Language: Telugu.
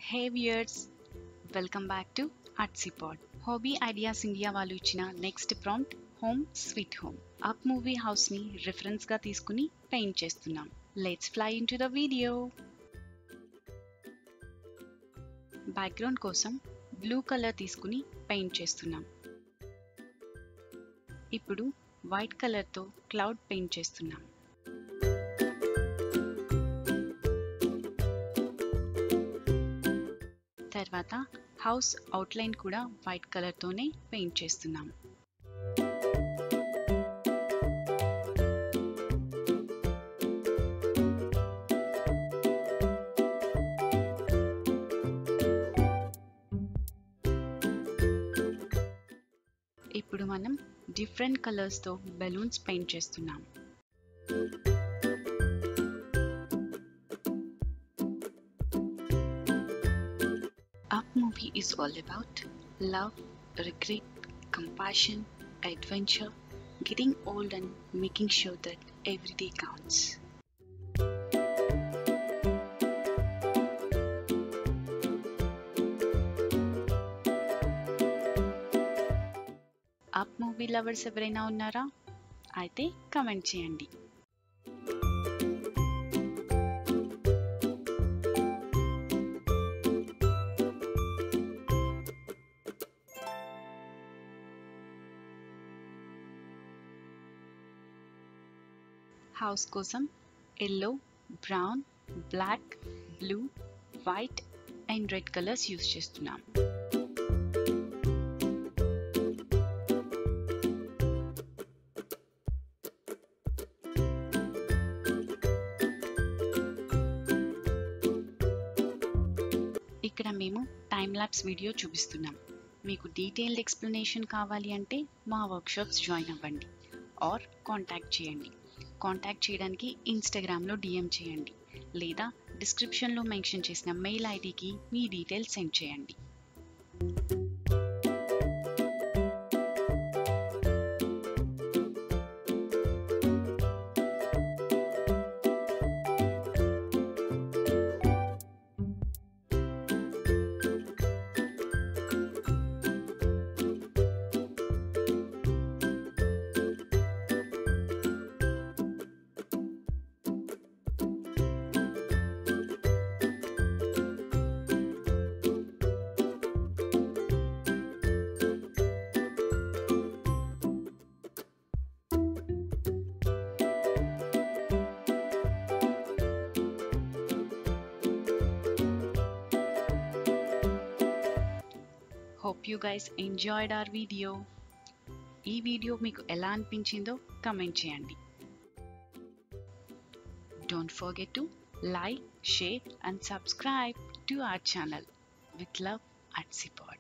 Hey viewers welcome back to Artsypod hobby ideas India వాళ్ళు ఇచ్చిన next prompt home sweet home up movie హౌస్ని రిఫరెన్స్గా తీసుకుని పెయింట్ చేస్తున్నాం let's fly into the video background కోసం బ్లూ కలర్ తీసుకుని పెయింట్ చేస్తున్నాం ఇప్పుడు వైట్ కలర్తో క్లౌడ్ పెయింట్ చేస్తున్నాం తర్వాత హౌస్ అవుట్లైన్ కూడా వైట్ కలర్తోనే పెయింట్ చేస్తున్నాం ఇప్పుడు మనం డిఫరెంట్ కలర్స్తో బెలూన్స్ పెయింట్ చేస్తున్నాం Up movie is all about love, regret, compassion, adventure, getting old and making sure that every day counts. Up movie lovers ఎవరైనా ఉన్నారా అయితే కమెంట్ చేయండి హౌస్ కోసం yellow brown black blue white and red colours use చేస్తున్నాం ఇక్కడ మేము టైం ల్యాబ్స్ వీడియో చూపిస్తున్నాం మీకు డీటెయిల్డ్ ఎక్స్ప్లెనేషన్ కావాలి అంటే మా వర్క్షాప్స్ జాయిన్ అవ్వండి ఆర్ కాంటాక్ట్ చేయండి కాంటాక్ట్ చేయడానికి ఇన్స్టాగ్రామ్లో డిఎం చేయండి లేదా డిస్క్రిప్షన్లో మెన్షన్ చేసిన మెయిల్ ఐడికి మీ డీటెయిల్స్ సెండ్ చేయండి hope you guys enjoyed our video ఈ వీడియో మీకు ఎలా అనిపించిందో కమెంట్ చేయండి don't forget to like share and subscribe to our channel with love at సిపాడ్